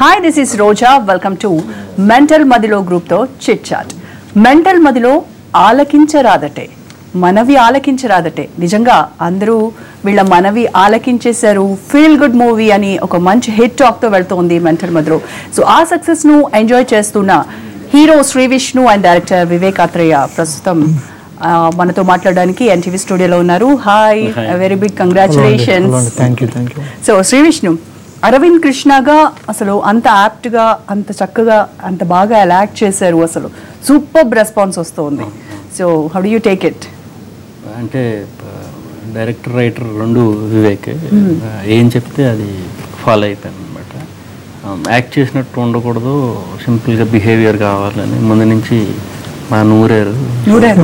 Hi this is Roja welcome to mental Madhilo గ్రూప్తో chit chat mental మదిలో ఆలకించరాదటే మనవి ఆలకించరాదటే నిజంగా అందరూ వీళ్ళ మనవి ఆలకించేశారు ఫీల్ గుడ్ మూవీ అని ఒక మంచి హిట్ టాక్తో వెళ్తోంది మెంటల్ మదిలో సో ఆ సక్సెస్ను ఎంజాయ్ చేస్తున్న hero Sree Vishnu and director Vivek Athreya ప్రస్తుతం ఆ, మనతో మాట్లాడడానికి ఎన్టీవీ స్టూడియోలో ఉన్నారు hi very big congratulations thank you thank you so Sree Vishnu Aravind కృష్ణగా అసలు అంత యాప్ట్గా అంత చక్కగా అంత బాగా యాక్ట్ చేశారు అసలు సూపర్ రెస్పాన్స్ వస్తుంది so how do you take it అంటే డైరెక్టర్ రైటర్ రెండు వివేక్ ఏం చెప్తే అది ఫాలో అయిపోయాను అనమాట యాక్ట్ చేసినట్టు ఉండకూడదు సింపుల్గా బిహేవియర్ కావాలని ముందు నుంచి మా నూరేరు నూరారు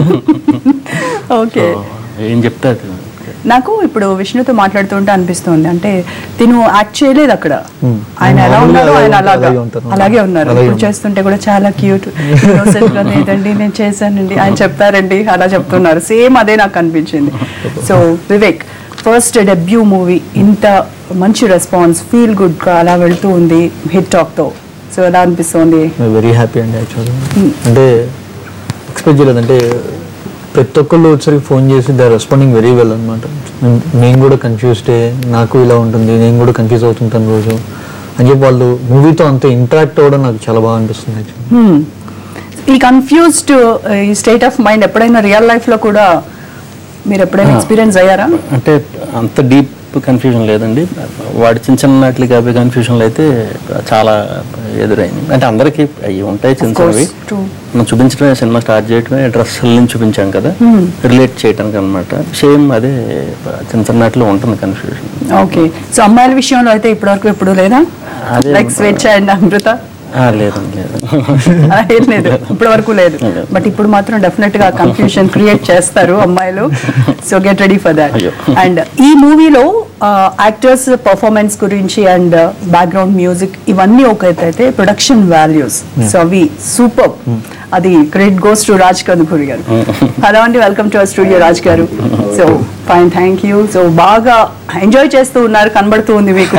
ఓకే So, ఏం చెప్తే అది నాకు ఇప్పుడు విష్ణుతో మాట్లాడుతుంటే అనిపిస్తుంది అంటే తిను యాక్ట్ చేయలేదు అక్కడ ఆయన ఎలా ఉన్నారో ఆయన అలాగా అలాగే ఉంటారు. అలాగే ఉన్నారు అలాగే ఇప్పుడు చేస్తుంటే కూడా చాలా క్యూట్ గా లేదండి నేను చేశానండి ఆయన చెప్తారండి అలా చెప్తున్నారు సేమ్ అదే నాకు అనిపించింది so Vivek first debut movie ఇంత మంచి రెస్పాన్స్ ఫీల్ గుడ్ గా అలా వెళ్తూ ఉంది హిట్ టాక్ తో సో ఎలా అనిపిస్తుంది వెరీ హ్యాపీ అండి యాక్చువల్గా అంటే ఎక్స్పెక్ట్ చేయలేదు అంటే ప్రతి ఒక్కళ్ళు వచ్చరికి ఫోన్ చేసి దే రెస్పాండింగ్ వెరీ వెల్ అనమాట నేను కూడా కన్ఫ్యూజ్డే నాకు ఇలా ఉంటుంది నేను కూడా కన్ఫ్యూజ్ అవుతుంటాను రోజు అని చెప్పి వాళ్ళు మూవీతో అంత ఇంటరాక్ట్ అవ్వడం నాకు చాలా బాగా అనిపిస్తుంది యాక్చువల్లీ Hmm. ఈ కన్ఫ్యూజ్డ్ ఈ స్టేట్ ఆఫ్ మైండ్ ఎప్పుడైనా రియల్ లైఫ్ లో కూడా మీరు ఎప్పుడైనా ఎక్స్పీరియన్స్ అయ్యారా అంటే అంత డీప్ కన్ఫ్యూజన్ లేదండి వాడి చిన్న చిన్న వాటికి అవి కన్ఫ్యూజన్లు అయితే చాలా ఎదురైంది అంటే అందరికీ అవి ఉంటాయి చిన్న చిన్నవి true. మనం చూపించడమే సినిమా స్టార్ట్ చేయడమే డ్రెస్ నుంచి చూపించాం కదా రిలేట్ చేయడానికి అనమాట సేమ్ అదే చిన్న చిన్న వాటిలో ఉంటుంది కన్ఫ్యూజన్ ఓకే సో అమ్మాయిల విషయంలో అయితే ఇప్పటివరకు ఎప్పుడు లేదా అదే లైక్ స్వేచ్ఛ అండ్ అమృత లేదండి లేదు అలా ఏం లేదు ఇప్పటి వరకు లేదు బట్ ఇప్పుడు మాత్రం డెఫినెట్ గా కన్ఫ్యూషన్ క్రియేట్ చేస్తారు అమ్మాయిలు so get ready for that అయ్యో. అండ్ ఈ మూవీలో యాక్టర్స్ పర్ఫార్మెన్స్ గురించి అండ్ బ్యాక్గ్రౌండ్ మ్యూజిక్ ఇవన్నీ ఒక ఎత్తు అయితే ప్రొడక్షన్ వాల్యూస్ సో అవి సూపర్ అది credit goes to Raj Kandukuri గారు హలో అండి welcome to our studio Raj గారు so fine thank you so బాగా ఎంజాయ్ చేస్తూ ఉన్నారు కనబడుతూ ఉంది మీకు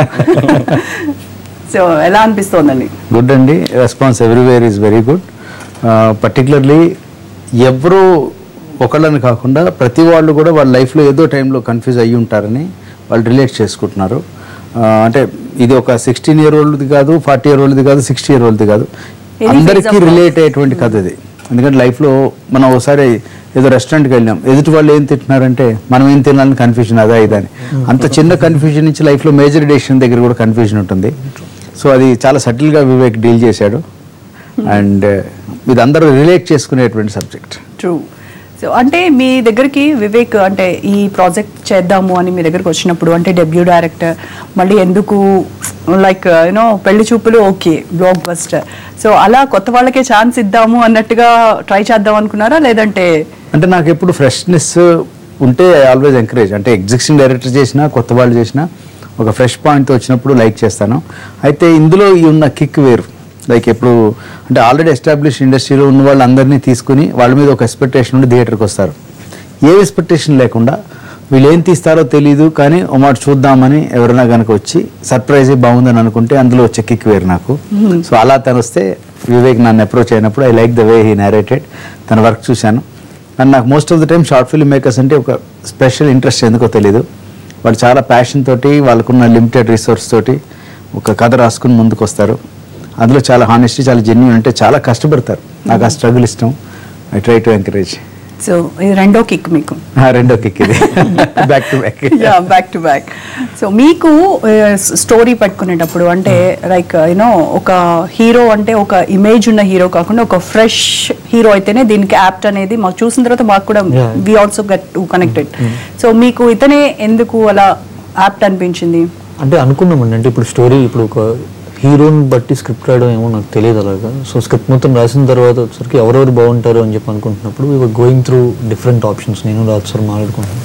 సో ఎలా అనిపిస్తోందండి గుడ్ అండి response everywhere is very good particularly ఎవరు ఒకళ్ళని కాకుండా ప్రతి వాళ్ళు కూడా వాళ్ళ లైఫ్లో ఏదో టైంలో కన్ఫ్యూజ్ అయ్యి ఉంటారని వాళ్ళు రిలేట్ చేసుకుంటున్నారు ఆ, అంటే ఇది ఒక సిక్స్టీన్ ఇయర్ ఓల్డ్ది కాదు ఫార్టీ ఇయర్ ఓల్డ్ది కాదు సిక్స్టీ ఇయర్ ఓల్డ్ది కాదు Any phase అందరికీ of life. రిలేట్ అయ్యేటువంటి కథ ఇది ఎందుకంటే లైఫ్లో మనం ఒకసారి ఏదో రెస్టారెంట్కి వెళ్ళాం ఎదుటి వాళ్ళు ఏం తింటున్నారంటే మనం ఏం తినాలని కన్ఫ్యూజన్ అదా ఇదని అంత చిన్న కన్ఫ్యూజన్ నుంచి లైఫ్లో మేజర్ డెసిషన్ దగ్గర కూడా కన్ఫ్యూజన్ ఉంటుంది సో అది చాలా సటిల్గా వివేక్ డీల్ చేశాడు అండ్ ఇది అందరూ రిలేట్ చేసుకునేటువంటి సబ్జెక్ట్ ట్రూ సో అంటే మీ దగ్గరికి వివేక్ అంటే ఈ ప్రాజెక్ట్ చేద్దాము అని మీ దగ్గరికి వచ్చినప్పుడు అంటే డెబ్యూ డైరెక్టర్ మళ్ళీ ఎందుకు లైక్ యూనో పెళ్లి చూపులు ఓకే బ్లాక్ బస్టర్ సో అలా కొత్త వాళ్ళకే ఛాన్స్ ఇద్దాము అన్నట్టుగా ట్రై చేద్దాం అనుకున్నారా లేదంటే అంటే నాకు ఎప్పుడు ఫ్రెష్నెస్ ఉంటే ఆల్వేస్ ఎంకరేజ్ అంటే ఎగ్జిస్టింగ్ డైరెక్టర్ చేసినా కొత్త వాళ్ళు చేసినా ఒక ఫ్రెష్ పాయింట్తో వచ్చినప్పుడు లైక్ చేస్తాను అయితే ఇందులో ఈ ఉన్న కిక్ వేరు లైక్ ఎప్పుడు అంటే ఆల్రెడీ ఎస్టాబ్లిష్ ఇండస్ట్రీలో ఉన్న వాళ్ళందరినీ తీసుకుని వాళ్ళ మీద ఒక ఎక్స్పెక్టేషన్ ఉండి థియేటర్కి వస్తారు ఏ ఎక్స్పెక్టేషన్ లేకుండా వీళ్ళు ఏం తీస్తారో తెలియదు కానీ ఓ మాట చూద్దామని ఎవరైనా కనుక వచ్చి సర్ప్రైజ్ బాగుందని అనుకుంటే అందులో వచ్చే కిక్ వేరు నాకు సో అలా తను వస్తే వివేక్ నన్ను అప్రోచ్ అయినప్పుడు I like the way he narrated తన వర్క్ చూశాను అండ్ నాకు most of the time short film makers అంటే ఒక స్పెషల్ ఇంట్రెస్ట్ ఎందుకో తెలియదు వాళ్ళు చాలా ప్యాషన్ తోటి వాళ్ళకున్న లిమిటెడ్ రిసోర్స్ తోటి ఒక కథ రాసుకుని ముందుకు వస్తారు అందులో చాలా హానెస్టీ చాలా జెన్యున్ అంటే చాలా కష్టపడతారు నాకు ఆ స్ట్రగుల్ ఇష్టం I try to encourage so ఇది రెండో కిక్ మీకు రెండో కిక్ ఇది back to back back to back so మీకు స్టోరీ పట్టుకునేటప్పుడు అంటే లైక్ యూనో ఒక హీరో అంటే ఒక ఇమేజ్ ఉన్న హీరో కాకుండా ఒక ఫ్రెష్ హీరో అయితేనే దీనికి యాప్ట్ అనేది మాకు చూసిన తర్వాత మాకు కూడా Yeah. We also get to connected so మీకు ఇతనే ఎందుకు అలా యాప్ట్ అనిపించింది అంటే అనుకున్నామండి అంటే ఇప్పుడు స్టోరీ ఇప్పుడు ఒక హీరోని బట్టి స్క్రిప్ట్ రాయడం ఏమో నాకు తెలియదు అలాగా సో స్క్రిప్ట్ మొత్తం రాసిన తర్వాత వచ్చరికి ఎవరెవరు బాగుంటారు అని చెప్పి అనుకుంటున్నప్పుడు we going through different options నేను రాజు సార్ మాట్లాడుకుంటున్నాను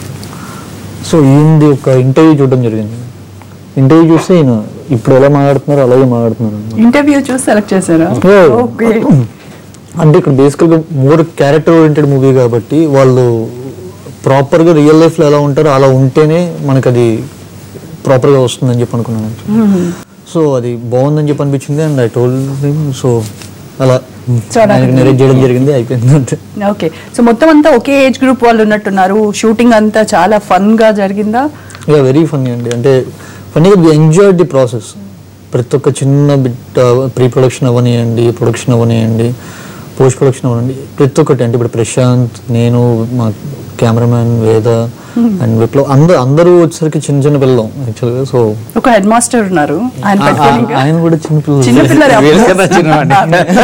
సో ఈయనది ఒక ఇంటర్వ్యూ చూడడం జరిగింది ఇంటర్వ్యూ చూస్తే ఈయన ఇప్పుడు ఎలా మాట్లాడుతున్నారో అలాగే మాట్లాడుతున్నారు అన్నమాట. ఇంటర్వ్యూ చూసి సెలెక్ట్ చేశారా Yeah. ఓకే అంటే ఇక్కడ బేసికల్గా మోర్ క్యారెక్టర్ ఓరియంటెడ్ మూవీ కాబట్టి వాళ్ళు ప్రాపర్గా రియల్ లైఫ్లో ఎలా ఉంటారో అలా ఉంటేనే మనకు అది ప్రాపర్గా వస్తుందని చెప్పి అనుకున్నాను సో అది బాగుందని చెప్పి అనిపించింది అండ్ ఐ టోల్డ్ సో అలా చాలా ఆయనకి నెరేట్ చేయడం జరిగింది అయిపోయింది అంతే ఓకే సో మొత్తం అంతా ఒకే ఏజ్ గ్రూప్ వాళ్ళు ఉన్నట్టున్నారు షూటింగ్ అంతా చాలా ఫన్ గా జరిగిందా యా వెరీ ఫన్నీ అండి అంటే ఫన్నీగా వి ఎంజాయ్ ది ప్రాసెస్ ప్రతి ఒక్క చిన్న బిట్ ప్రీ ప్రొడక్షన్ అవనియండి ప్రొడక్షన్ అవనియండి పోస్ట్ ప్రొడక్షన్ అవనండి ప్రతి ఒక్కటి అంటే ఇప్పుడు ప్రశాంత్ నేను మా కెమెరామ్యాన్ వేద అండ్ విప్లవ్ అందరూ అందరూ వచ్చేసరికి చిన్న చిన్న పిల్లలు యాక్చువల్గా సో ఒక హెడ్ మాస్టర్ ఉన్నారు ఆయన పెట్టుకొని ఇంకా- ఆయన కూడా చిన్న పిల్లలు చిన్న పిల్లలు వీళ్ళకన్నా చిన్నవాడిని.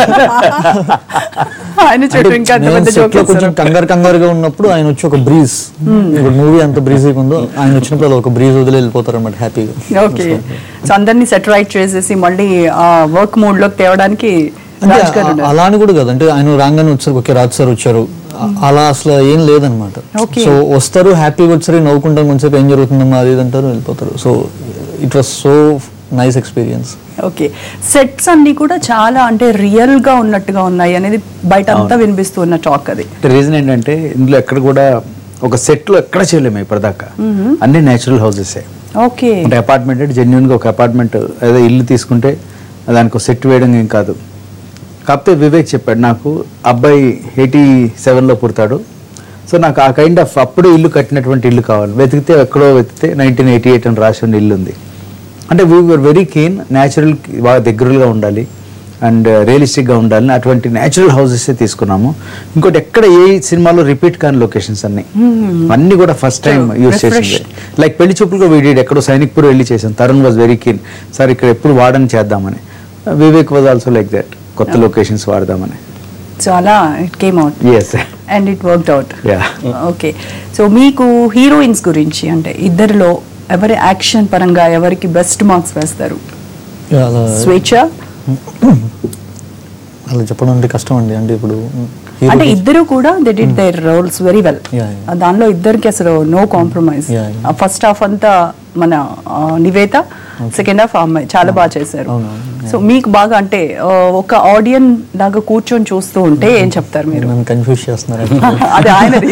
ఆయన చుట్టూ ఇంకా అంత నేను పెద్ద set లో జోక్ కొంచెం కంగారు కంగారుగా ఉన్నప్పుడు ఆయన వచ్చి ఒక బ్రీజ్ ఇప్పుడు మూవీ అంత బ్రీజీగా ఉందో ఆయన వచ్చినప్పుడు అలా ఒక బ్రీజ్ వదిలి వెళ్ళిపోతారు అన్నమాట హ్యాపీగా ఓకే సో అందరినీ సెట్ రైట్ చేసేసి మళ్ళీ ఆ వర్క్ మూడ్ లోకి తేవడానికి అంటే రాజ్ గారు ఆ- ఉన్నారు. అలా అని కూడా కాదు అంటే ఆయన రాగానే వచ్చారు ఓకే రాజ్ సార్ వచ్చారు అ- అలా అసలు ఏం లేదనమాట Okay. సో వస్తారు హ్యాపీగా వచ్చారు నవ్వుకుంటారు కొంచెంసేపు ఏం జరుగుతుందమ్మా అది ఇది అంటారు వెళ్ళిపోతారు so it was so nice experience okay sets అన్ని కూడా చాలా అంటే రియల్ గా ఉన్నట్టుగా ఉన్నాయి అనేది బయట అంతా వినిపిస్తూ ఉన్న టాక్ అది రీజన్ ఏంటంటే ఇందులో ఎక్కడ కూడా ఒక సెట్ లో ఎక్కడ చేయలేము ఇప్పటిదాకా అన్ని నేచురల్ హౌసెస్ ఓకే అంటే అపార్ట్మెంట్ అంటే జెన్యున్ గా ఒక అపార్ట్మెంట్ ఏదో ఇల్లు తీసుకుంటే దానికి ఒక సెట్ వేయడం ఏం కాదు కాకపోతే వివేక్ చెప్పాడు నాకు అబ్బాయి ఎయిటీ సెవెన్లో పుడతాడు సో నాకు ఆ కైండ్ ఆఫ్ అప్పుడు ఇల్లు కట్టినటువంటి ఇల్లు కావాలి వెతికితే ఎక్కడో వెతికితే నైన్టీన్ ఎయిటీ ఎయిట్ అని రాసి ఉన్న ఇల్లు ఉంది అంటే we were very keen natural బాగా దగ్గరగా ఉండాలి అండ్ రియలిస్టిక్గా ఉండాలని అటువంటి న్యాచురల్ హౌసెస్ తీసుకున్నాము ఇంకోటి ఎక్కడ ఏ సినిమాలో రిపీట్ కాని లొకేషన్స్ అన్ని అన్ని కూడా ఫస్ట్ టైం యూస్ చేసింది లైక్ పెళ్లి చూపులుగా వీడి ఎక్కడో సైనిక్పూర్ వెళ్ళి చేసాం Tarun was very keen sir ఇక్కడ ఎప్పుడు వాడని చేద్దామని Vivek was also like that కొత్త లొకేషన్స్ వాడదామని సో అలా it came out as and it worked out yeah okay so మీకు హీరోయిన్స్ గురించి అంటే ఇద్దరిలో ఎవరి యాక్షన్ పరంగా ఎవరికి బెస్ట్ మార్క్స్ వేస్తారు అలా స్వేచ్ఛ అలా చెప్పడం అంటే కష్టం అండి అంటే ఇప్పుడు hero అంటే కి- ఇద్దరు కూడా they did their roles very well Yeah, yeah. దానిలో ఇద్దరికి అసలు no compromise Yeah, yeah. First half అంతా మన ఆ, నివేత సెకండ్ హాఫ్ అమ్మాయి చాలా బాగా చేశారు అవును, అవును. సో మీకు బాగా అంటే ఆ, ఒక ఆడియన్ లాగా కూర్చొని చూస్తూ ఉంటే ఏం చెప్తారు మీరు నన్ను కన్ఫ్యూజ్ చేస్తున్నారు అది ఆయనది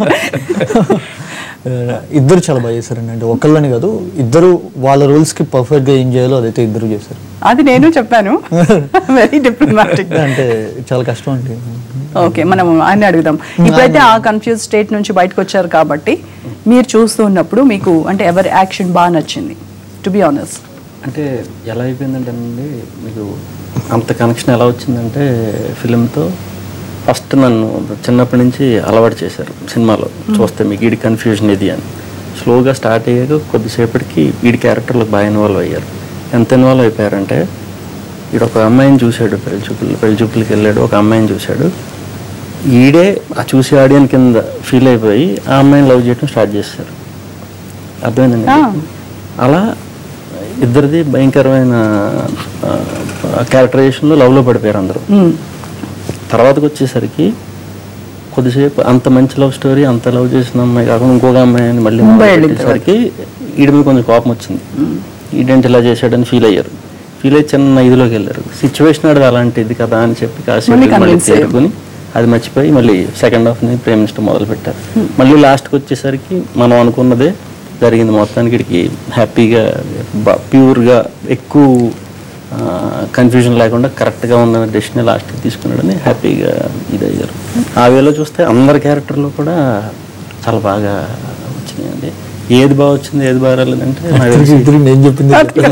ఇద్దరు చాలా బాగా చేశారండి అంటే ఒకళ్ళని కాదు ఇద్దరు వాళ్ళ roles కి పర్ఫెక్ట్ గా ఏం చేయాలో అదైతే ఇద్దరు చేశారు అది నేను చెప్పాను వెరీ డిప్లొమాటిక్ అంటే చాలా కష్టం అండి ఓకే మనం ఆయన అడుగుదాం ఇప్పుడైతే ఆ కన్ఫ్యూజ్ స్టేట్ నుంచి బయటకు వచ్చారు కాబట్టి మీరు చూస్తూ ఉన్నప్పుడు మీకు అంటే ఎవరి యాక్షన్ బాగా నచ్చింది టు బి ఆనెస్ట్ అంటే ఎలా అయిపోయిందంటే అండి మీకు అంత కనెక్షన్ ఎలా వచ్చిందంటే ఫిలింతో ఫస్ట్ నన్ను చిన్నప్పటి నుంచి అలవాటు చేశారు సినిమాలో చూస్తే మీకు వీడి కన్ఫ్యూజన్ ఇది అని స్లోగా స్టార్ట్ అయ్యాక కొద్దిసేపటికి వీడి క్యారెక్టర్లకు బాగా ఇన్వాల్వ్ అయ్యారు ఎంత ఇన్వాల్వ్ అయిపోయారంటే వీడు ఒక అమ్మాయిని చూశాడు పెళ్లి చూపులు పెళ్లి చూపులకి వెళ్ళాడు ఒక అమ్మాయిని చూశాడు ఈడే ఆ చూసి ఆడియన్ కింద ఫీల్ అయిపోయి ఆ అమ్మాయిని లవ్ చేయడం స్టార్ట్ చేశారు అర్థమైందండి ఆ. అలా ఇద్దరిది భయంకరమైన క్యారెక్టరైజేషన్లో లవ్లో పడిపోయారు అందరూ తర్వాతకి వచ్చేసరికి కొద్దిసేపు అంత మంచి లవ్ స్టోరీ అంత లవ్ చేసిన అమ్మాయి కాకుండా ఇంకొక అమ్మాయిని మళ్ళీ ముంబై వెళ్ళిన వచ్చేసరికి ఈడి మీద కొంచెం కోపం వచ్చింది ఈడేంటి ఇలా చేశాడని ఫీల్ అయ్యారు ఫీల్ అయ్యి చిన్న ఇదిలోకి వెళ్ళారు సిచ్యువేషన్ ఆడది అలాంటిది కదా అని చెప్పి కాసేపు మళ్ళీ మళ్ళీ convince అయ్యారు. తేరుకుని అది మర్చిపోయి మళ్ళీ సెకండ్ హాఫ్ ని ప్రేమించడం మొదలు పెట్టారు మళ్ళీ లాస్ట్కి వచ్చేసరికి మనం అనుకున్నదే జరిగింది మొత్తానికి ఇక్కడికి హ్యాపీగా ప్యూర్గా ఎక్కువ కన్ఫ్యూజన్ లేకుండా కరెక్ట్గా ఉన్న డెసిషన్ లాస్ట్కి తీసుకున్నాడని హ్యాపీగా ఇది అయ్యారు ఆ వేలో చూస్తే అందరి క్యారెక్టర్లో కూడా చాలా బాగా వచ్చినాయండి ఏది బాగా వచ్చింది ఏది బాగా రాలేదంటే నాకు తెలిసి ఇద్దరు నేను చెప్పింది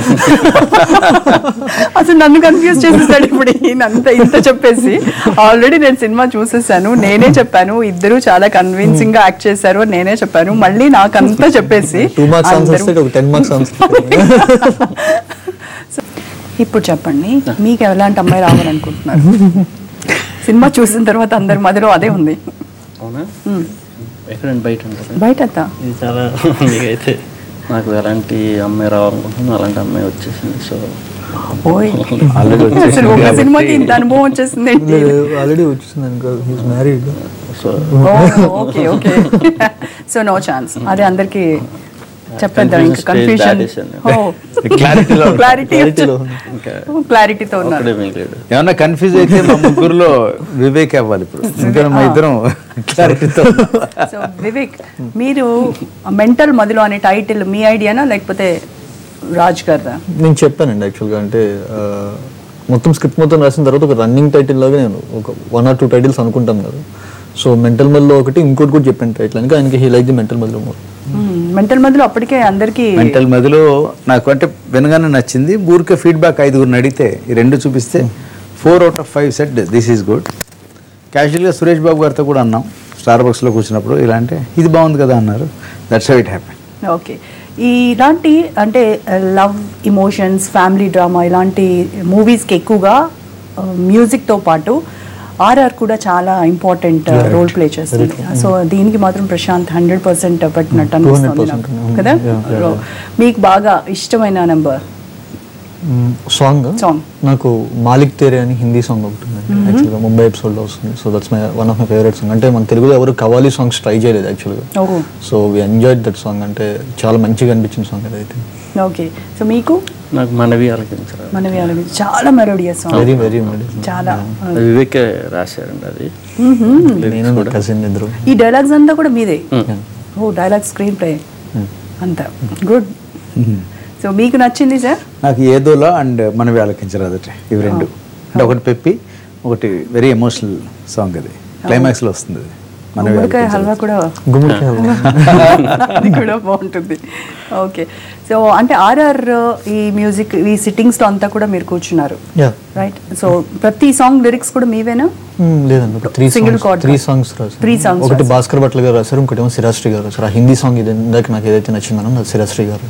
అసలు నన్ను కన్ఫ్యూజ్ చేసేసాడు ఇప్పుడు ఈయన అంత ఇంత చెప్పేసి ఆల్రెడీ నేను సినిమా చూసేసాను నేనే చెప్పాను ఇద్దరు చాలా కన్విన్సింగ్ గా యాక్ట్ చేశారు అని నేనే చెప్పాను మళ్ళీ నాకు అంతా చెప్పేసి టూ మార్క్స్ ఆన్సర్ అందరూ- వస్తే ఒక టెన్ మార్క్స్ ఆన్సర్ ఇప్పుడు చెప్పండి మీకు ఎలాంటి అమ్మాయి రావాలనుకుంటున్నారు సినిమా చూసిన తర్వాత అందరి మధ్యలో అదే ఉంది అవునా ఎక్కడండి బయట ఉంటుంది బయట అంతా ఇది చాలా మీకైతే నాకు ఎలాంటి అమ్మాయి రావాలనుకుంటున్నాను అలాంటి అమ్మాయి వచ్చేసింది సో ఓయ్ ఆల్రెడీ వచ్చేసింది అసలు ఒక కాబట్టి- సినిమాకి ఇంత అనుభవం వచ్చేసింది ఏంటి? ఆల్రెడీ వచ్చింది అనుకో he's married so okay okay so no chance అదే అందరికి చెప్పేద్దాం ఇంకా Confusion కన్ఫ్యూజన్ stage దాటేసాను. క్లారిటీలో క్లారిటీ క్లారిటీలో ఇంకా క్లారిటీతో ఉన్నారు ఒక్కడే మిగిలాడు ఏమన్నా కన్ఫ్యూజ్ అయితే మా ముగ్గురులో వివేక్ అవ్వాలి ఇప్పుడు ఇంకా మా ఇద్దరం క్లారిటీతో సో వివేక్ మీరు మెంటల్ మదిలో అనే టైటిల్ మీ ఐడియానా లేకపోతే రాజ్ గారిదా నేను చెప్పానండి యాక్చువల్గా అంటే ఆ, మొత్తం స్క్రిప్ట్ మొత్తం రాసిన తర్వాత ఒక రన్నింగ్ టైటిల్ లాగా నేను ఒక వన్ ఆర్ టూ టైటిల్స్ అనుకుంటాం కదా సో మెంటల్ మధ్యలో ఒకటి ఇంకోటి కూడా చెప్పాను టైటిల్ అని ఆయనకి హీ లైక్ ది మెంటల్ మధ్యలో మోర్ మెంటల్ మధ్యలో అప్పటికే అందరికీ మెంటల్ మధ్యలో నాకు అంటే వినగానే నచ్చింది ఊరికే ఫీడ్బ్యాక్ ఐదుగురిని అడిగితే ఈ రెండు చూపిస్తే four out of five set this is good క్యాజువల్గా సురేష్ బాబు గారితో కూడా అన్నాం స్టార్ బాక్స్లో కూర్చున్నప్పుడు ఇలా అంటే ఇది బాగుంది కదా అన్నారు that's how it happy okay ఇలాంటి అంటే లవ్ ఇమోషన్స్ ఫ్యామిలీ డ్రామా ఇలాంటి మూవీస్కి ఎక్కువగా మ్యూజిక్తో పాటు ఆర్ఆర్ కూడా చాలా ఇంపార్టెంట్ రోల్ ప్లే చేస్తుంది సో దీనికి మాత్రం ప్రశాంత్ హండ్రెడ్ పర్సెంట్ పెట్టినట్టు అనిపిస్తుంది నాకు. 200% కదా Yeah, yeah, So, మీకు బాగా ఇష్టమైన నెంబర్ సాంగ్ Song. నాకు మాలిక్ తేరే అని హిందీ సాంగ్ ఒకటి ఉంది యాక్చువల్గా ముంబై ఎపిసోడ్లో వస్తుంది so that's my one of my favourite song అంటే మన తెలుగులో ఎవరు కవాలి సాంగ్స్ ట్రై చేయలేదు యాక్చువల్గా ఓహో so we enjoyed that song అంటే చాలా మంచిగా అనిపించిన సాంగ్ అదైతే ఓకే సో మీకు నాకు మనవి ఆలోచించరా మనవి అలాగే చాలా మెలోడియస్ సాంగ్ వెరీ వెరీ చాలా వివేకే రాశారండి అది నేను నా కజిన్ ఇద్దరు ఈ డైలాగ్స్ అంతా కూడా మీదే ఓ డైలాగ్ స్క్రీన్ ప్లే అంతా గుడ్ సో మీకు నచ్చింది సార్ నాకు ఏదోలా అండ్ మనవి ఆలకించరాదట ఇవి రెండు అంటే ఒకటి పెప్పి ఒకటి వెరీ ఎమోషనల్ సాంగ్ అది క్లైమాక్స్లో వస్తుంది అది మనవి గుమ్మడికాయ ఆలకించరాదు. హల్వా కూడా గుమ్మడికాయ హల్వా. అది కూడా బాగుంటుంది ఓకే సో అంటే ఆర్ఆర్ ఈ మ్యూజిక్ ఈ సిట్టింగ్స్ లో అంతా కూడా మీరు కూర్చున్నారు Yeah. రైట్ సో ప్రతి సాంగ్ లిరిక్స్ కూడా మీవేనా Hmm, లేదండి ఒక three Single songs chord three కా? సాంగ్స్ రాశారు Three songs ఒకటి రాశారు. భాస్కర్ భట్ల గారు రాశారు ఇంకోటి ఏమో సిరాశ్రీ గారు రాశారు ఆ హిందీ సాంగ్ ఇది ఇందాక నాకు ఏదైతే నచ్చిందనో అది సిరాశ్రీ గారు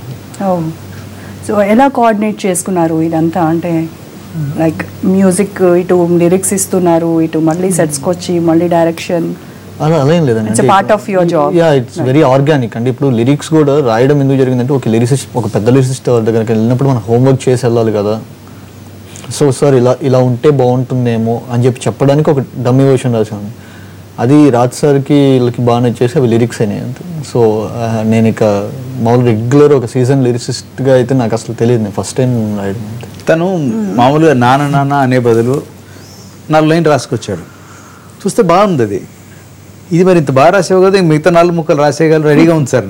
సో ఎలా కోఆర్డినేట్ చేసుకున్నారు ఇదంతా అంటే లైక్ మ్యూజిక్ ఇటు లిరిక్స్ ఇస్తున్నారు ఇటు మళ్ళీ సెట్స్కి వచ్చి మళ్ళీ డైరెక్షన్ అలా అలా ఏం లేదండి It's a part of your job. Yeah it's very organic అంటే ఇప్పుడు లిరిక్స్ కూడా రాయడం ఎందుకు జరిగిందంటే ఒక లిరిసిస్ట్ ఒక పెద్ద లిరిసిస్ట్ వాళ్ళ దగ్గరికి వెళ్ళినప్పుడు మనం హోంవర్క్ చేసి వెళ్ళాలి కదా సో సార్ ఇలా ఇలా ఉంటే బాగుంటుందేమో అని చెప్పి చెప్పడానికి ఒక డమ్మీ వర్షన్ రాశాను అది రాజ్ సార్కి వీళ్ళకి బాగా నచ్చేసి అవి లిరిక్స్ అయినాయి అంతే సో ఆ, నేను ఇక మామూలు రెగ్యులర్ ఒక సీజన్ లిరిసిస్ట్గా అయితే నాకు అసలు తెలియదు నేను ఫస్ట్ టైం రాయడం అంతే తను మామూలుగా నాన్న నాన్న అనే బదులు నాలుగు లైన్ రాసుకొచ్చాడు చూస్తే బాగుంది అది ఇది మరి ఇంత బాగా రాసేవు కదా ఇంక మిగతా నాలుగు ముక్కలు రాసేయగలరు రెడీగా ఉంది సార్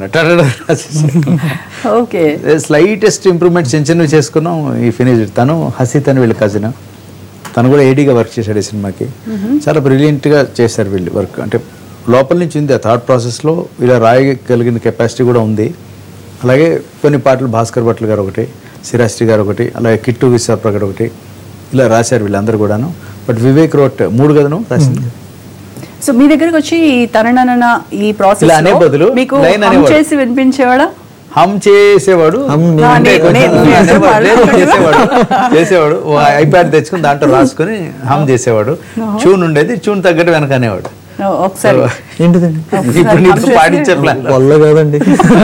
ఓకే స్లైటెస్ట్ ఇంప్రూవ్మెంట్ చిన్న చిన్నవి చేసుకున్నాం ఈ ఫినిష్ తను హసీత్ అని వీళ్ళ కజిన్ తను కూడా ఏడీగా వర్క్ చేశాడు ఈ సినిమాకి చాలా బ్రిలియంట్గా చేశారు వీళ్ళు వర్క్ అంటే లోపల నుంచి ఉంది ఆ థాట్ ప్రాసెస్లో ఇలా రాయగలిగిన కెపాసిటీ కూడా ఉంది అలాగే కొన్ని పాటలు భాస్కర్ భట్ల గారు ఒకటి సిరాశ్రీ గారు ఒకటి అలాగే కిట్టు విశాప్రగడ్ ఒకటి ఇలా రాశారు వీళ్ళందరూ కూడాను బట్ వివేక్ రోట్ మూడు కదను రాసింది సో మీ దగ్గరికి వచ్చి ఈ తననన ఈ ప్రాసెస్ ఇలా అనే బదులు మీకు line hum అనేవాడు. చేసి వినిపించేవాడా హమ్ చేసేవాడు హమ్ ఆ, అంటే నేను- కొంచెం నేను- నేను అనేవాడు. లేదు, పాడలేదు. చేసేవాడు చేసేవాడు ఐప్యాడ్ తెచ్చుకుని దాంట్లో రాసుకుని హమ్ చేసేవాడు ట్యూన్ ఉండేది ట్యూన్ తగ్గట్టు వెనక అనేవాడు ఓ, ఒకసారి ఏంటిదండి ఇప్పుడు నీకు hum పాడించట్లా వల్ల కాదండి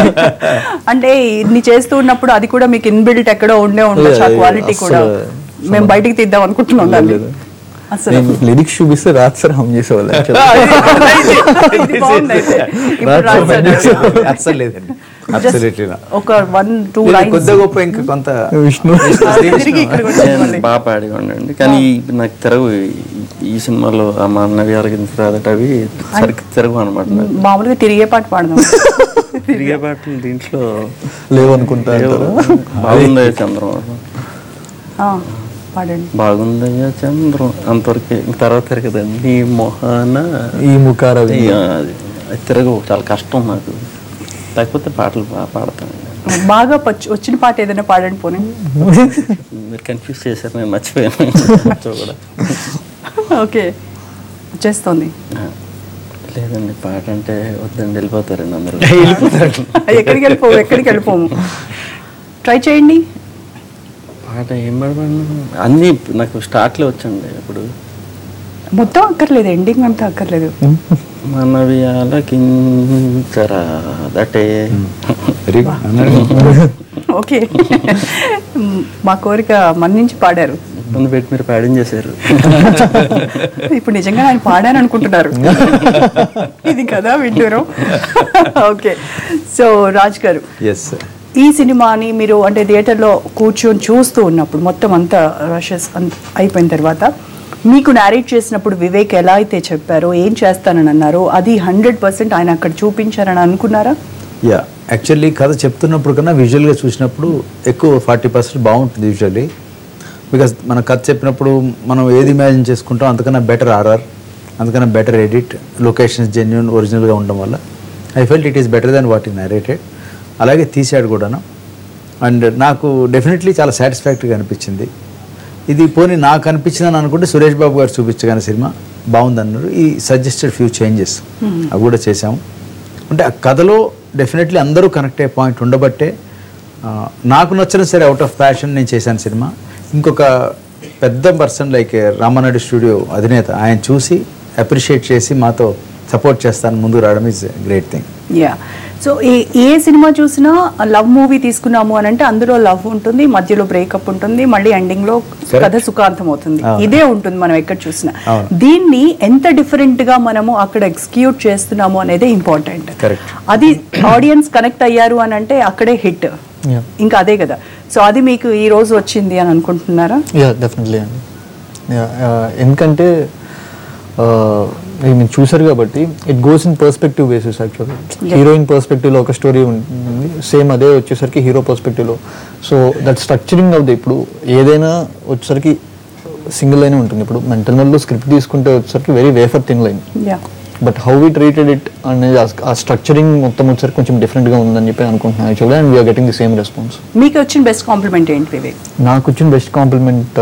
అంటే ఇన్ని చేస్తూ ఉన్నప్పుడు అది కూడా మీకు ఇన్బిల్ట్ ఎక్కడో ఉండే ఉండొచ్చు ఆ లేదు, క్వాలిటీ కూడా అస్సలు మేము బయటికి తీద్దాం అనుకుంటున్నాం దాన్ని. లేదు. అసలు నేను లిరిక్స్ చూపిస్తే రాజ్ సార్ హమ్ చేసేవాళ్ళు actually. ఇది బాగుంది అయితే. ఇప్పుడు రాశాడు. అస్సలు లేదండి Just అబ్సల్యూట్లీ ఒక వన్ టూ కొద్ది లైన్స్ గొప్ప ఇంకా కొంత విష్ణు తిరిగి ఇక్కడికి వచ్చేది మళ్ళీ. బాగా పాడేవాడిని కానీ ఈ- నాకు తిరగు ఈ- ఈ సినిమాలో ఆ మా అన్నవి ఆలకించరాదట అవి సరికి తిరగు అనమాట నాకు మామూలుగా తిరిగే పాట పాడదాం తిరిగే పాటలు దీంట్లో లేవనుకుంటా అంటారా? బాగుందయ్య చంద్రం ఆ, పాడండి బాగుందయ్య చంద్రం అంతవరకే ఇంక తర్వాత తిరగదండి నీ మొహాన ఈ ముఖారవి ఇక అది అది తిరగవు చాలా కష్టం నాకు లేకపోతే పాటలు బాగా పాడతాను బాగా పచ్చి- వచ్చిన పాట ఏదైనా పాడండి పోనీ మీరు కన్ఫ్యూజ్ చేశారు నేను మర్చిపోయాను కొంచెం కూడా ఓకే వచ్చేస్తుంది ఆ, లేదండి పాట అంటే వద్దండి వెళ్ళిపోతారండి అందరూ ఎక్కడికి వెళ్ళిపోము ఎక్కడికి వెళ్ళిపోము ట్రై చేయండి పాట ఏం పాడమన్నా అన్నీ నాకు స్టార్ట్లో వచ్చండి ఇప్పుడు మొత్తం అక్కర్లేదు ఎండింగ్ అంతా అక్కర్లేదు మనవి ఆలకించరా దటే వెరీ ఓకే మా కోరిక మన్నించి పాడారు ఇబ్బంది పెట్టి మీరు పాడించేశారు ఇప్పుడు నిజంగా ఆయన పాడాను అనుకుంటున్నారు ఇది కదా వింటూరు ఓకే సో రాజ్ గారు ఎస్ ఈ సినిమాని మీరు అంటే థియేటర్లో కూర్చొని చూస్తూ ఉన్నప్పుడు మొత్తం అంతా రషెస్ అయిపోయిన తర్వాత మీకు నేరేట్ చేసినప్పుడు వివేక్ ఎలా అయితే చెప్పారో ఏం చేస్తానని అన్నారో అది హండ్రెడ్ పర్సెంట్ ఆయన అక్కడ చూపించారని అనుకున్నారా యా యాక్చువల్లీ కథ చెప్తున్నప్పుడు కన్నా విజువల్గా చూసినప్పుడు ఎక్కువ ఫార్టీ పర్సెంట్ బాగుంటుంది యూజువల్లీ బికాస్ మన కథ చెప్పినప్పుడు మనం ఏది ఇమాజిన్ చేసుకుంటాం అంతకన్నా బెటర్ ఆర్ఆర్ అందుకన్నా బెటర్ ఎడిట్ లొకేషన్స్ జెన్యున్ ఒరిజినల్గా ఉండడం వల్ల I felt it is better than what ఈ నరేటెడ్ అలాగే తీసాడు కూడాను అండ్ నాకు డెఫినెట్లీ చాలా సాటిస్ఫాక్టరీగా అనిపించింది ఇది పోనీ నాకు అనిపించిందని అనుకుంటే సురేష్ బాబు గారు చూపించగానే సినిమా బాగుందన్నారు ఈ సజెస్టెడ్ ఫ్యూ చేంజెస్ అవి కూడా చేశాము అంటే ఆ కథలో డెఫినెట్లీ అందరూ కనెక్ట్ అయ్యే పాయింట్ ఉండబట్టే ఆ, నాకు నచ్చిన సరే అవుట్ ఆఫ్ ప్యాషన్ నేను చేశాను సినిమా ఇంకొక పెద్ద పర్సన్ లైక్ రామానాయుడు స్టూడియో అధినేత ఆయన చూసి అప్రిషియేట్ చేసి మాతో సపోర్ట్ చేస్తాను ముందుకు రావడం is great thing yeah so ఏ ఏ సినిమా చూసినా లవ్ మూవీ తీసుకున్నాము అని అంటే అందులో లవ్ ఉంటుంది మధ్యలో బ్రేకప్ ఉంటుంది మళ్ళీ ఎండింగ్ లో Correct. కథ సుఖాంతం అవుతుంది అవును. ఇదే ఉంటుంది మనం ఎక్కడ చూసినా అవును. దీన్ని ఎంత డిఫరెంట్ గా మనము అక్కడ ఎక్స్క్యూట్ చేస్తున్నాము అనేది ఇంపార్టెంట్ Correct. అది ఆడియన్స్ కనెక్ట్ అయ్యారు అని అంటే అక్కడే హిట్ Yeah. ఇంకా అదే కదా సో అది మీకు ఈ రోజు వచ్చింది అని అనుకుంటున్నారా యా డెఫినెట్లీ అండి Yeah, uh, ఎందుకంటే uh, ఇది మీరు చూసారు కాబట్టి it goes in perspective basis actually heroine పర్స్పెక్టివ్లో ఒక స్టోరీ ఉంటుంది సేమ్ అదే వచ్చేసరికి హీరో పర్స్పెక్టివ్లో సో దట్ స్ట్రక్చరింగ్ అవుతుంది ఇప్పుడు ఏదైనా వచ్చేసరికి సింగిల్ లైన్ ఉంటుంది ఇప్పుడు మెంటల్ మెల్లో స్క్రిప్ట్ తీసుకుంటే వచ్చేసరికి very wafer thin line yeah but how we treated it అనేది ఆ- ఆ స్ట్రక్చరింగ్ మొత్తం వచ్చేసరికి కొంచెం డిఫరెంట్గా ఉందని చెప్పి అనుకుంటున్నాను యాక్చువల్గా and we're getting the same response మీకు వచ్చిన బెస్ట్ కాంప్లిమెంట్ ఏంటి వివేక్ నాకు వచ్చిన బెస్ట్ కాంప్లిమెంట్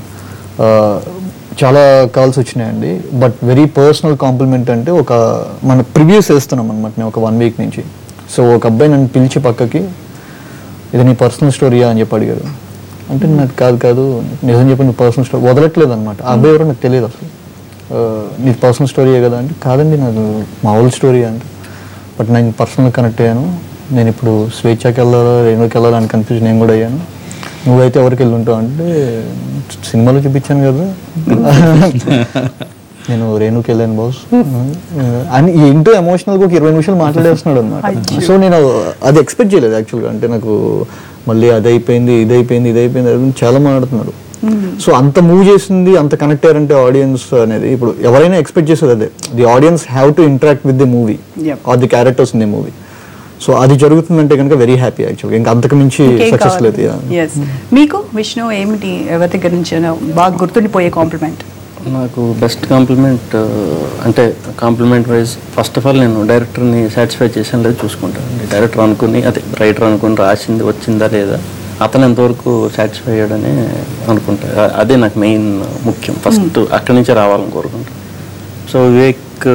చాలా కాల్స్ వచ్చినాయండి బట్ వెరీ పర్సనల్ కాంప్లిమెంట్ అంటే ఒక మన ప్రివ్యూస్ వేస్తున్నాం అనమాట నేను ఒక వన్ వీక్ నుంచి సో ఒక అబ్బాయి నన్ను పిలిచి పక్కకి ఇది నీ పర్సనల్ స్టోరీయా అని చెప్పి అడిగారు అంటే నాకు కాదు కాదు నిజం చెప్పి నీ పర్సనల్ స్టోరీ వదలట్లేదు అనమాట ఆ అబ్బాయి ఎవరో నాకు తెలియదు అసలు ఆ, నీ పర్సనల్ స్టోరీయే కదా అంటే కాదండి నాకు మామూలు స్టోరీ అంటే బట్ నేను పర్సనల్ కనెక్ట్ అయ్యాను నేను ఇప్పుడు స్వేచ్ఛకి వెళ్ళాలా రేణుకి వెళ్ళాలా అని కన్ఫ్యూజ్ నేను కూడా అయ్యాను నువ్వైతే ఎవరికి వెళ్ళి ఉంటావు అంటే సినిమాలో చూపించాను కదా నేను రేణుకి వెళ్ళాను బాస్ అని ఏంటో ఎమోషనల్గా ఒక ఇరవై నిమిషాలు మాట్లాడేస్తున్నాడు అనమాట సో నేను అది ఎక్స్పెక్ట్ చేయలేదు యాక్చువల్గా అంటే నాకు మళ్ళీ అది అయిపోయింది ఇది అయిపోయింది ఇది అయిపోయింది అది అయిపోయింది చాలా మాట్లాడుతున్నాడు సో అంత మూవ్ చేసింది అంత కనెక్ట్ అయ్యారంటే ఆడియన్స్ అనేది ఇప్పుడు ఎవరైనా ఎక్స్పెక్ట్ చేసేది అదే the audience have to interact with the movie Yep. Or the characters in the movie so అది జరుగుతుందంటే కనుక వెరీ హ్యాపీ యాక్చువల్గా ఇంకా అంతకు మించి ఇంకేం సక్సెస్ లేదు కావాలి? yeah. Yes. మీకు విష్ణు ఏమిటి ఎవరి దగ్గర నుంచి బాగా గుర్తుండిపోయే కాంప్లిమెంట్ నాకు బెస్ట్ కాంప్లిమెంట్ అంటే compliment wise first of all నేను డైరెక్టర్ని సాటిస్ఫై చేసాను లేదు చూసుకుంటాను డైరెక్టర్ అనుకుని అదే రైటర్ అనుకుని రాసింది వచ్చిందా లేదా అతను ఎంతవరకు సాటిస్ఫై అయ్యాడని అనుకుంటా అ- అదే నాకు మెయిన్ ముఖ్యం ఫస్ట్ అక్కడి నుంచే రావాలని కోరుకుంటాను సో వివేక్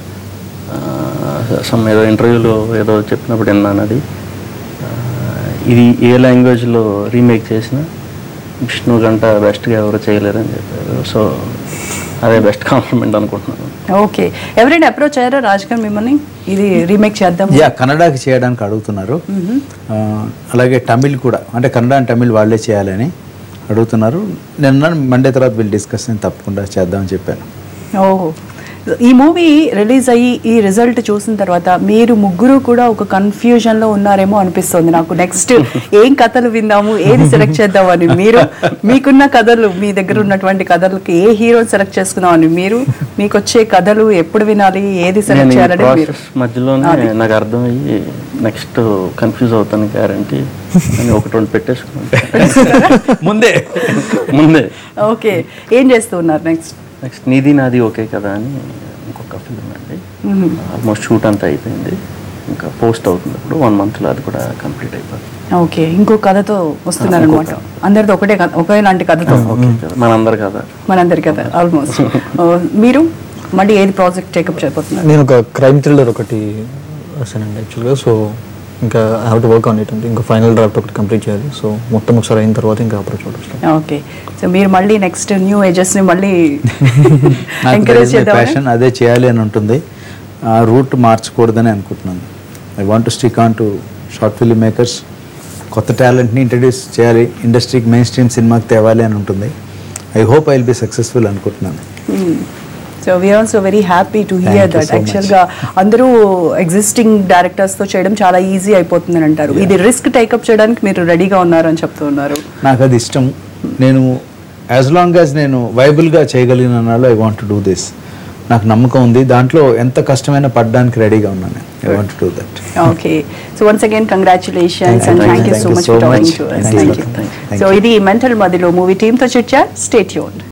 సమ్ ఏదో ఇంటర్వ్యూలో ఏదో చెప్పినప్పుడు విన్నాను అది ఆ, ఇది ఏ లాంగ్వేజ్లో రీమేక్ చేసినా విష్ణు గంట బెస్ట్గా ఎవరు చేయలేరని చెప్పారు సో అదే బెస్ట్ కాంప్లిమెంట్ అనుకుంటున్నాను ఓకే ఎవరైనా అప్రోచ్ అయ్యారా రాజ్ గారు మిమ్మల్ని ఇది రీమేక్ చేద్దాం యా కన్నడకి చేయడానికి అడుగుతున్నారు ఆ, అలాగే తమిళ్ కూడా అంటే కన్నడ అండ్ తమిళ్ వాళ్ళే చేయాలని అడుగుతున్నారు నిన్న మండే తర్వాత వీళ్ళు డిస్కస్ తప్పకుండా చేద్దామని చెప్పాను ఓహో ఈ మూవీ రిలీజ్ అయ్యి ఈ రిజల్ట్ చూసిన తర్వాత మీరు ముగ్గురు కూడా ఒక కన్ఫ్యూజన్ లో ఉన్నారేమో అనిపిస్తుంది నాకు నెక్స్ట్ ఏం కథలు విందాము ఏది సెలెక్ట్ చేద్దామని మీరు మీకున్న కథలు మీ దగ్గర ఉన్నటువంటి కథలకి ఏ హీరో సెలెక్ట్ చేసుకుందామని మీరు మీకు వచ్చే కథలు ఎప్పుడు వినాలి ఏది నేను సెలెక్ట్ ఈ చేయాలని మీరు ప్రాసెస్ మధ్యలోనే నాకు అర్థమయ్యి నెక్స్ట్ కన్ఫ్యూజ్ అవుతాను గ్యారంటీ అని ఒకటి రెండు పెట్టేసుకున్నాను ముందే ముందే ఓకే ఏం చేస్తూ ఉన్నారు నెక్స్ట్ నెక్స్ట్ నీది నాది ఓకే కదా అని ఇంకొక ఫిల్మ్ అండి ఆల్మోస్ట్ షూట్ అంతా అయిపోయింది ఇంకా పోస్ట్ అవుతుంది ఇప్పుడు వన్ మంత్లో అది కూడా కంప్లీట్ అయిపోతుంది ఓకే ఇంకో కథతో వస్తున్నారు అనమాట అందరితో ఒకటే కథ ఒకే లాంటి కథతో ఓకే కదా మనందరు కదా మనందరి కథ ఆల్మోస్ట్ మీరు మళ్ళీ ఏది ప్రాజెక్ట్ టేకప్ చేయబోతున్నారు నేను ఒక క్రైమ్ థ్రిల్లర్ ఒకటి రాశానండి యాక్చువల్గా సో ఇంకా I have to work on it అంటే ఇంకా ఫైనల్ డ్రాఫ్ట్ ఒకటి కంప్లీట్ చేయాలి సో మొత్తం ఒకసారి అయిన తర్వాత ఇంకా అప్రోచ్ చూడొచ్చు ఓకే సో మీరు మళ్ళీ నెక్స్ట్ న్యూ ఏజెస్ ని మళ్ళీ నాకు ఎంకరేజ్ చేద్దాం ప్యాషన్ అదే చేయాలి అని ఉంటుంది ఆ రూట్ మార్చకూడదని అనుకుంటున్నాను I want to stick on to short film makers కొత్త టాలెంట్ని ఇంట్రడ్యూస్ చేయాలి ఇండస్ట్రీకి మెయిన్ స్ట్రీమ్ సినిమాకి తేవాలి అని ఉంటుంది I hope I will be successful అనుకుంటున్నాను so we're also very happy to hear Thank you that so much. యాక్చువల్గా అందరూ ఎగ్జిస్టింగ్ డైరెక్టర్స్తో చేయడం చాలా ఈజీ అయిపోతుందని అంటారు ఇది రిస్క్ టేకప్ చేయడానికి మీరు రెడీగా ఉన్నారు అని చెప్తూ ఉన్నారు నాకు అది ఇష్టం నేను యాజ్ లాంగ్ యాజ్ నేను వైబుల్గా చేయగలిగిన నాలో I want to do this నాకు నమ్మకం ఉంది దాంట్లో ఎంత కష్టమైనా పడడానికి రెడీగా ఉన్నాను I want do that okay so once again congratulations Thank and you. Thank you Thank so you much so for talking much. To Thank thank you. You Thank so you. ఇది మెంటల్ మదిలో మూవీ టీమ్ తో chit chat stay tuned